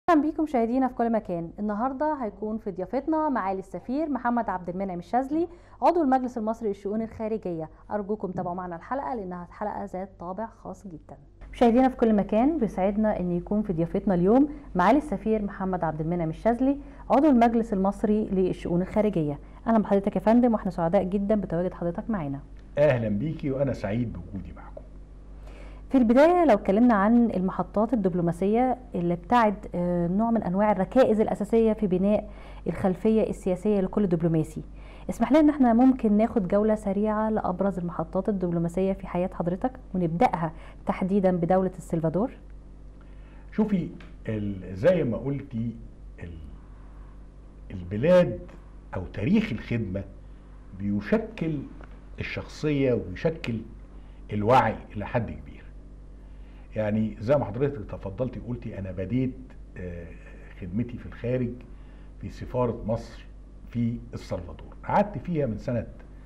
اهلا بيكم مشاهدينا في كل مكان النهارده هيكون في ضيافتنا معالي السفير محمد عبد المنعم الشاذلي عضو المجلس المصري للشؤون الخارجيه ارجوكم تابعوا معنا الحلقه لانها حلقه ذات طابع خاص جدا مشاهدينا في كل مكان بيسعدنا ان يكون في ضيافتنا اليوم معالي السفير محمد عبد المنعم الشاذلي عضو المجلس المصري للشؤون الخارجيه اهلا بحضرتك يا فندم واحنا سعداء جدا بتواجد حضرتك معانا اهلا بيكي وانا سعيد بوجودي معكم في البداية لو اتكلمنا عن المحطات الدبلوماسية اللي بتعد آه، نوع من أنواع الركائز الأساسية في بناء الخلفية السياسية لكل دبلوماسي اسمح لنا ان احنا ممكن ناخد جولة سريعة لأبرز المحطات الدبلوماسية في حياة حضرتك ونبدأها تحديدا بدولة السلفادور شوفي ال- زي ما قلتي ال- البلاد او تاريخ الخدمه بيشكل الشخصيه ويشكل الوعي الى حد كبير يعني زي ما حضرتك تفضلتي قلتي انا بديت آه، خدمتي في الخارج في سفاره مصر في السلفادور قعدت فيها من سنه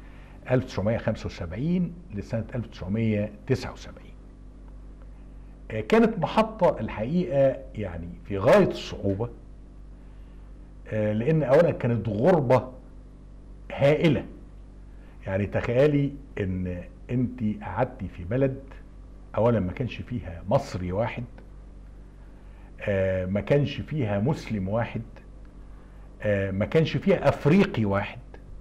1975 لسنه 1979 آه، كانت محطة الحقيقة يعني في غاية الصعوبة آه، لأن أولا كانت غربة هائلة يعني تخيلي إن أنت قعدتي في بلد أولا ما كانش فيها مصري واحد آه، ما كانش فيها مسلم واحد آه، ما كانش فيها أفريقي واحد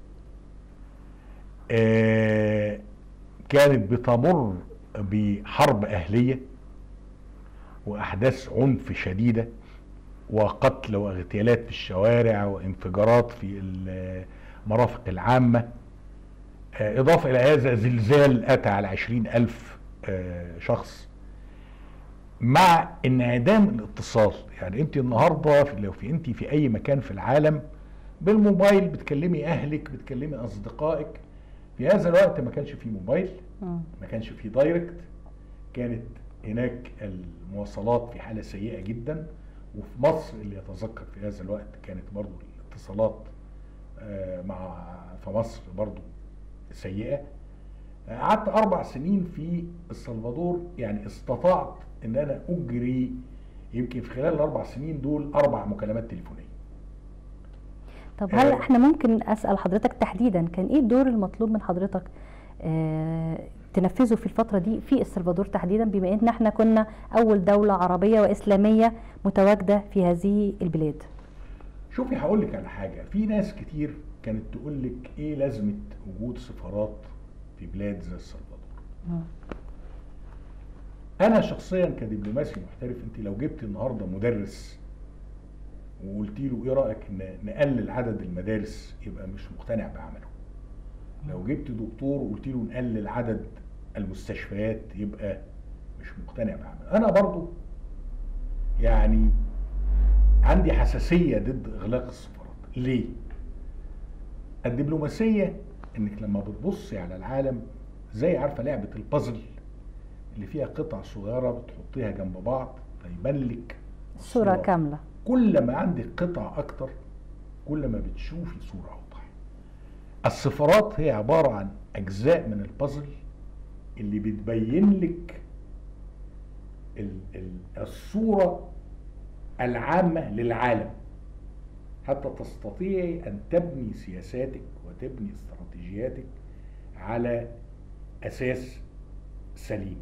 آه، كانت بتمر بحرب أهلية واحداث عنف شديده وقتل واغتيالات في الشوارع وانفجارات في المرافق العامه آه، اضافه الى هذا زلزال اتى على عشرين الف آه، شخص مع انعدام الاتصال يعني انت النهارده في- لو في انت في اي مكان في العالم بالموبايل بتكلمي اهلك بتكلمي اصدقائك في هذا الوقت ما كانش في موبايل ما كانش في دايركت كانت هناك المواصلات في حالة سيئة جدا وفي مصر اللي يتذكر في هذا الوقت كانت برضو الاتصالات آه، مع في مصر برضو سيئة آه، قعدت أربع سنين في السلفادور يعني استطعت إن أنا أجري يمكن في خلال الأربع سنين دول أربع مكالمات تليفونية طب هل آه. احنا ممكن أسأل حضرتك تحديدا كان ايه الدور المطلوب من حضرتك آه، تنفذه في الفترة دي في السلفادور تحديدا بما ان احنا كنا أول دولة عربية وإسلامية متواجدة في هذه البلاد شوفي هقول لك على حاجه في ناس كتير كانت تقول لك ايه لازمه وجود سفارات في بلاد زي السلفادور مم. انا شخصيا كدبلوماسي محترف انت لو جبت النهارده مدرس وقلت له ايه رايك ان نقلل عدد المدارس يبقى مش مقتنع بعمله لو جبت دكتور وقلت له نقلل عدد المستشفيات يبقى مش مقتنع بعمله انا برضو يعني عندي حساسيه ضد اغلاق السفارات ليه الدبلوماسيه انك لما بتبصي على العالم زي عارفه لعبه البازل اللي فيها قطع صغيره بتحطيها جنب بعض فيبان لك الصورة صورة. كاملة كل ما عندك قطع اكتر كل ما بتشوفي صوره اوضح السفارات هي عباره عن اجزاء من البازل اللي بتبين لك ال- ال- الصوره العامه للعالم حتى تستطيعي ان تبني سياساتك وتبني استراتيجياتك على اساس سليم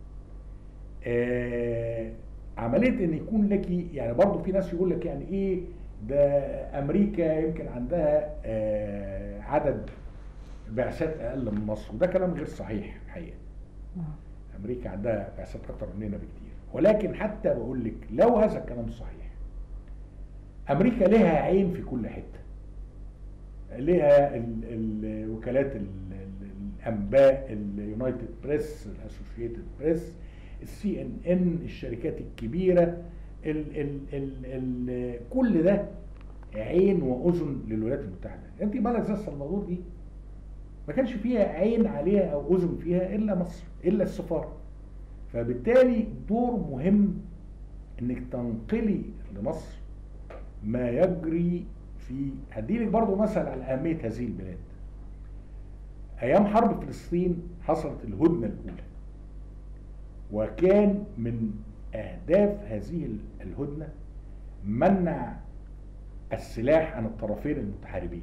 آه عمليه ان يكون لك يعني برضو في ناس يقول لك يعني ايه ده امريكا يمكن عندها آه عدد بعثات اقل من مصر وده كلام غير صحيح الحقيقه امريكا عندها بعثات اكتر مننا بكتير ولكن حتى بقول لك لو هذا الكلام صحيح امريكا لها عين في كل حته لها ال- ال- وكالات ال- ال- الانباء اليونايتد بريس الاسوشيتد بريس السي ان ان الشركات الكبيره ال ال ال ال كل ده عين واذن للولايات المتحده انت بلد زي السلفادور دي ما كانش فيها عين عليها او اذن فيها الا مصر الا السفاره فبالتالي دور مهم انك تنقلي لمصر ما يجري في هديلك برضو مثل على اهميه هذه البلاد ايام حرب فلسطين حصلت الهدنه الاولى وكان من اهداف هذه الهدنه منع السلاح عن الطرفين المتحاربين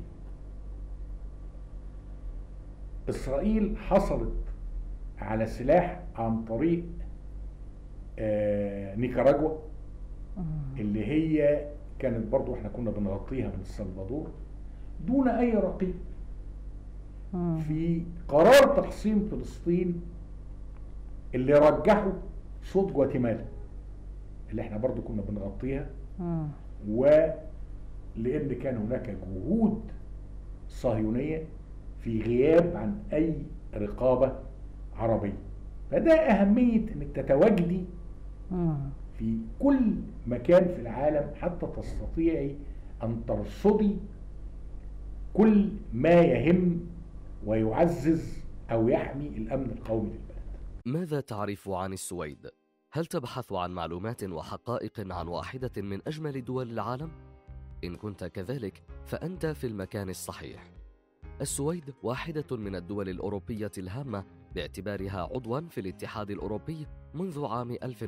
اسرائيل حصلت على سلاح عن طريق آه، نيكاراجوا اللي هي كانت برضو احنا كنا بنغطيها من السلفادور دون اي رقيب مم. في قرار تقسيم فلسطين اللي رجحوا صوت جواتيمالا اللي احنا برضو كنا بنغطيها مم. ولان كان هناك جهود صهيونيه في غياب عن اي رقابه عربيه فده اهميه انك تتواجدي مم. في كل مكان في العالم حتى تستطيعي ان ترصدي كل ما يهم ويعزز او يحمي الامن القومي للبلد ماذا تعرف عن السويد؟ هل تبحث عن معلومات وحقائق عن واحدة من أجمل دول العالم؟ إن كنت كذلك فأنت في المكان الصحيح. السويد واحدة من الدول الأوروبية الهامة باعتبارها عضوا في الاتحاد الأوروبي منذ عام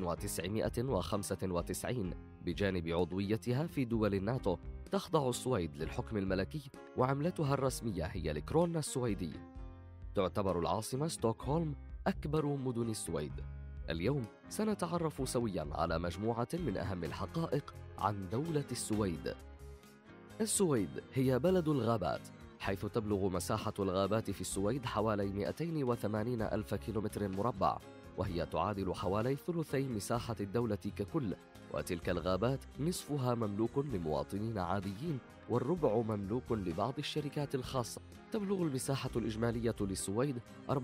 1995 بجانب عضويتها في دول الناتو تخضع السويد للحكم الملكي وعملتها الرسمية هي الكرون السويدي. تعتبر العاصمة ستوكهولم أكبر مدن السويد. اليوم سنتعرف سويا على مجموعة من أهم الحقائق عن دولة السويد. السويد هي بلد الغابات، حيث تبلغ مساحة الغابات في السويد حوالي 280 ألف كيلومتر مربع، وهي تعادل حوالي ثلثي مساحة الدولة ككل، وتلك الغابات نصفها مملوك لمواطنين عاديين، والربع مملوك لبعض الشركات الخاصة. تبلغ المساحة الإجمالية للسويد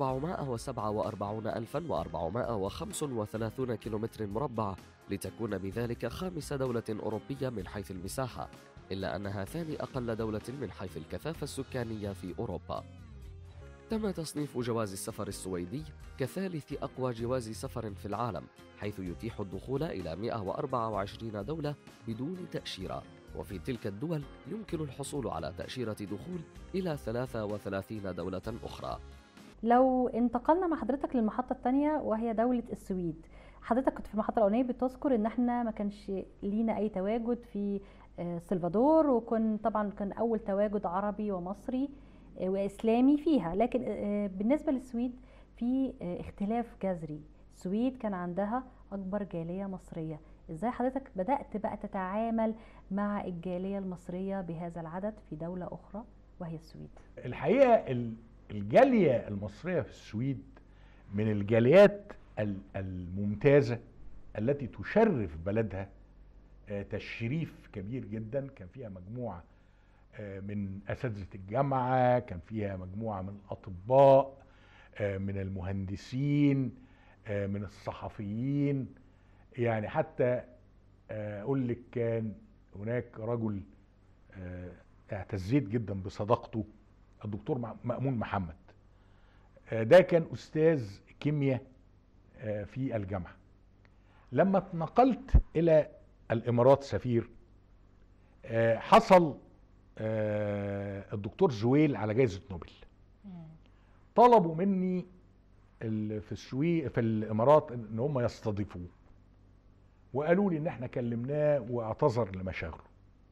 447,435 كيلومتر مربع لتكون بذلك خامس دولة أوروبية من حيث المساحة إلا أنها ثاني أقل دولة من حيث الكثافة السكانية في أوروبا تم تصنيف جواز السفر السويدي كثالث أقوى جواز سفر في العالم حيث يتيح الدخول إلى 124 دولة بدون تأشيرة وفي تلك الدول يمكن الحصول على تأشيرة دخول إلى 33 دولة أخرى لو انتقلنا مع حضرتك للمحطة التانية وهي دولة السويد حضرتك كنت في المحطة الأولانية بتذكر إن احنا ما كانش لينا أي تواجد في آه، سلفادور وكن طبعا كان أول تواجد عربي ومصري آه، وإسلامي فيها لكن آه، بالنسبة للسويد في آه، اختلاف جذري السويد كان عندها أكبر جالية مصرية ازاي حضرتك بدأت بقى تتعامل مع الجالية المصرية بهذا العدد في دولة أخرى وهي السويد الحقيقه ال- الجاليه المصريه في السويد من الجاليات ال- الممتازه التي تشرف بلدها آه، تشريف كبير جدا كان فيها مجموعه آه، من اساتذه الجامعه كان فيها مجموعه من الاطباء آه، من المهندسين آه، من الصحفيين يعني حتى آه، اقول لك كان هناك رجل آه، اعتزيت جدا بصداقته الدكتور مع- مأمون محمد آه، ده كان أستاذ كيمياء آه، في الجامعة لما اتنقلت إلى الإمارات سفير آه، حصل آه، الدكتور زويل على جائزة نوبل طلبوا مني ال- في السوي في الامارات ان هم يستضيفوه وقالوا لي ان احنا كلمناه واعتذر لمشاغله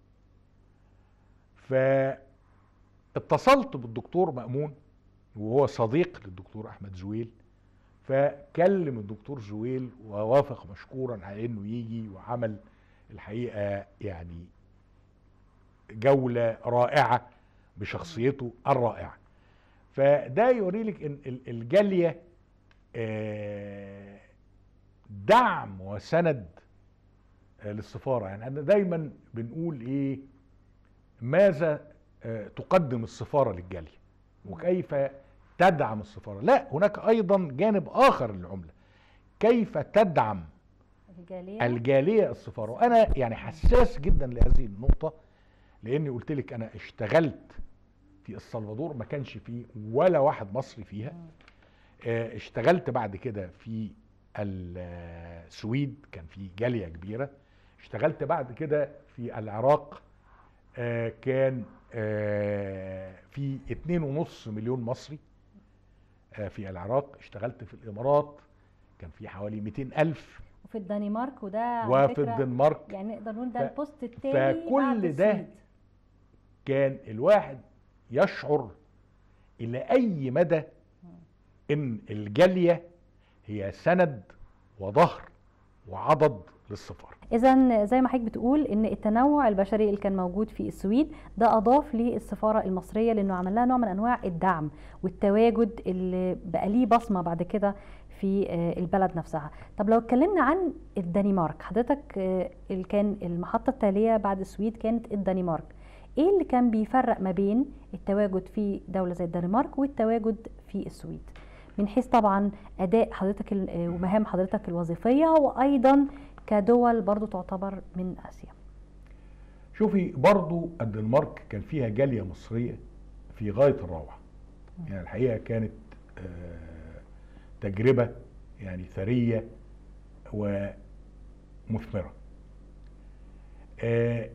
فاتصلت بالدكتور مأمون وهو صديق للدكتور احمد زويل فكلم الدكتور زويل ووافق مشكورا على انه يجي وعمل الحقيقه يعني جوله رائعه بشخصيته الرائعه فده يوري لك ان ال- الجاليه آه، دعم وسند آه، للسفاره يعني احنا دايما بنقول ايه ماذا آه، تقدم السفاره للجاليه وكيف تدعم السفاره لا هناك ايضا جانب اخر للعمله كيف تدعم الجالية الجاليه السفاره وانا يعني حساس جدا لهذه النقطه لاني قلت لك انا اشتغلت في السلفادور ما كانش فيه ولا واحد مصري فيها آه، اشتغلت بعد كده في السويد كان في جاليه كبيره اشتغلت بعد كده في العراق آه، كان آه، في اتنين ونص مليون مصري آه، في العراق اشتغلت في الامارات كان في حوالي 200 الف وفي الدنمارك وده على وفي فكرة الدنمارك يعني نقدر نقول ده ف- البوست التاني فكل بعد ده السويد. كان الواحد يشعر الى اي مدى ان الجاليه هي سند وظهر وعضد للسفاره اذا زي ما حضرتك بتقول ان التنوع البشري اللي كان موجود في السويد ده اضاف للسفاره المصريه لانه عمل لها نوع من انواع الدعم والتواجد اللي بقى ليه بصمه بعد كده في آه، البلد نفسها طب لو اتكلمنا عن الدنمارك حضرتك آه، اللي كان المحطه التاليه بعد السويد كانت الدنمارك ايه اللي كان بيفرق ما بين التواجد في دوله زي الدنمارك والتواجد في السويد من حيث طبعا اداء حضرتك ال- آه، ومهام حضرتك الوظيفيه وايضا كدول برضو تعتبر من اسيا شوفي برضو الدنمارك كان فيها جاليه مصريه في غايه الروعه يعني الحقيقه كانت آه، تجربه يعني ثريه ومثمره آه،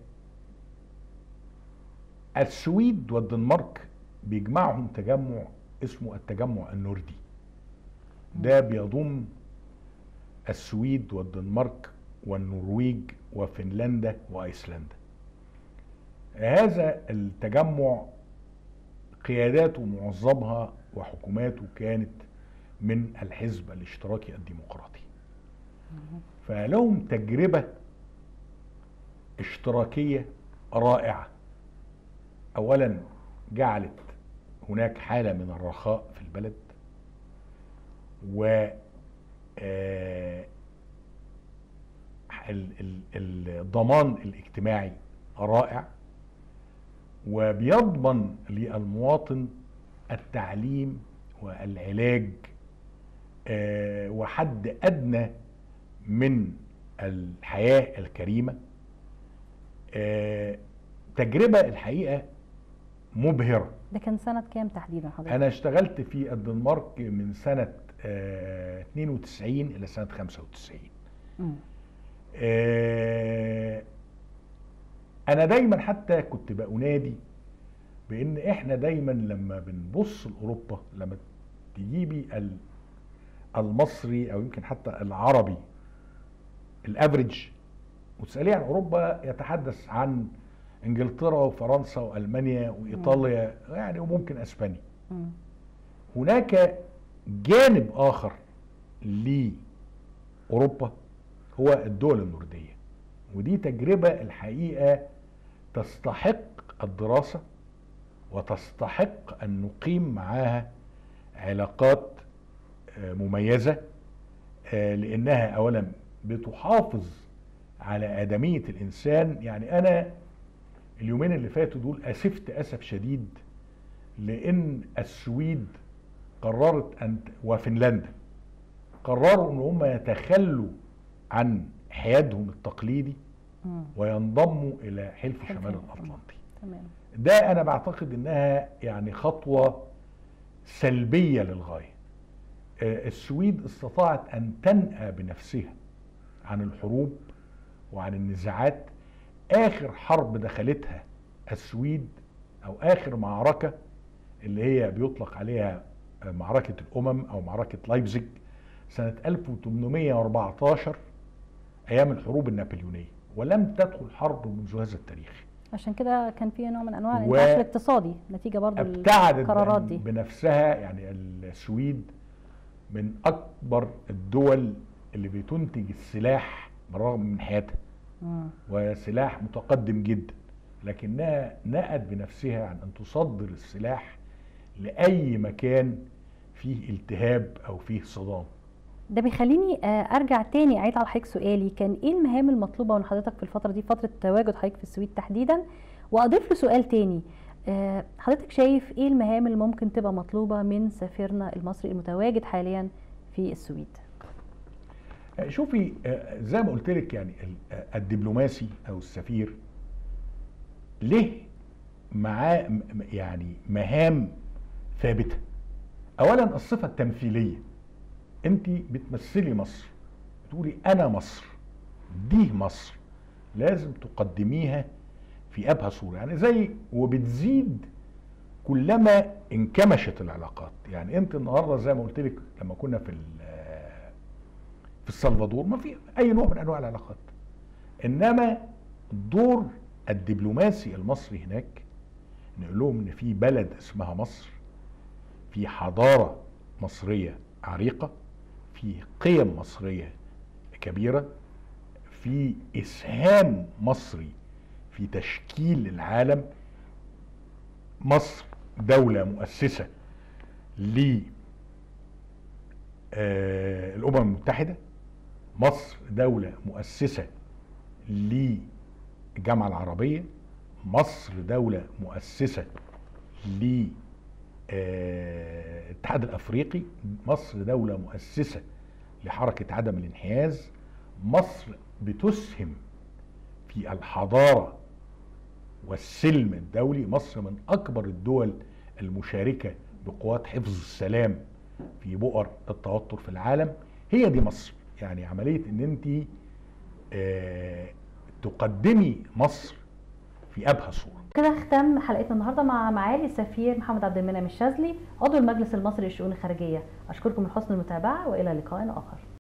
السويد والدنمارك بيجمعهم تجمع اسمه التجمع النوردي ده بيضم السويد والدنمارك والنرويج وفنلندا وايسلندا هذا التجمع قياداته معظمها وحكوماته كانت من الحزب الاشتراكي الديمقراطي فلهم تجربة اشتراكية رائعة أولا جعلت هناك حالة من الرخاء في البلد و آه، ال- ال- الضمان الاجتماعي رائع وبيضمن للمواطن التعليم والعلاج آه، وحد ادنى من الحياه الكريمه آه، تجربه الحقيقه مبهره ده كان سنه كام تحديدا حضرتك انا اشتغلت في الدنمارك من سنه آه، 92 الى سنه 95 مم. آه، انا دايما حتى كنت بأنادي بان احنا دايما لما بنبص لاوروبا لما تجيبي ال- المصري او يمكن حتى العربي الافريج وتساليه عن اوروبا يتحدث عن انجلترا وفرنسا والمانيا وايطاليا يعني وممكن اسبانيا مم. هناك جانب اخر لاوروبا هو الدول النورديه ودي تجربه الحقيقه تستحق الدراسه وتستحق ان نقيم معاها علاقات آه، مميزه آه، لانها اولا بتحافظ على ادميه الانسان يعني انا اليومين اللي فاتوا دول اسفت اسف شديد لان السويد قررت ان وفنلندا قرروا ان هم يتخلوا عن حيادهم التقليدي مم. وينضموا الى حلف حلف شمال الأطلنطي. الاطلنطي تمام ده انا بعتقد انها يعني خطوه سلبيه للغايه آه، السويد استطاعت ان تنأى بنفسها عن الحروب وعن النزاعات اخر حرب دخلتها السويد او اخر معركه اللي هي بيطلق عليها آه، معركه الامم او معركه لايبزيج سنه 1814 ايام الحروب النابليونيه ولم تدخل حرب منذ هذا التاريخ عشان كده كان في نوع من انواع و- الانتعاش الاقتصادي نتيجه برضو ابتعدت القرارات بن- دي بنفسها يعني السويد من اكبر الدول اللي بتنتج السلاح بالرغم من حياتها مم. وسلاح متقدم جدا لكنها نأت بنفسها عن ان تصدر السلاح لاي مكان فيه التهاب او فيه صدام ده بيخليني آه، ارجع تاني اعيد على حضرتك سؤالي كان ايه المهام المطلوبه من حضرتك في الفتره دي فتره تواجد حضرتك في السويد تحديدا واضيف له سؤال تاني آه، حضرتك شايف ايه المهام اللي ممكن تبقى مطلوبه من سفيرنا المصري المتواجد حاليا في السويد شوفي آه، زي ما قلت لك يعني ال- آه، الدبلوماسي او السفير له معاه م- م- يعني مهام ثابته اولا الصفه التمثيليه انت بتمثلي مصر بتقولي انا مصر دي مصر لازم تقدميها في ابهى صوره يعني زي وبتزيد كلما انكمشت العلاقات يعني انت النهارده زي ما قلت لك لما كنا في ال- في السلفادور ما في اي نوع من انواع العلاقات انما الدور الدبلوماسي المصري هناك نقول لهم ان في بلد اسمها مصر في حضاره مصريه عريقه في قيم مصريه كبيره في اسهام مصري في تشكيل العالم مصر دوله مؤسسه ل آه، الامم المتحده مصر دوله مؤسسه للجامعه العربيه مصر دوله مؤسسه ل آه، الاتحاد الافريقي مصر دوله مؤسسه لحركه عدم الانحياز مصر بتسهم في الحضاره والسلم الدولي مصر من اكبر الدول المشاركه بقوات حفظ السلام في بؤر التوتر في العالم هي دي مصر يعني عمليه ان انت آه، تقدمي مصر في ابهى صوره كده ختام حلقتنا النهارده مع معالي السفير محمد عبد المنعم الشاذلي عضو المجلس المصري للشؤون الخارجيه اشكركم من حسن المتابعه والى لقاء اخر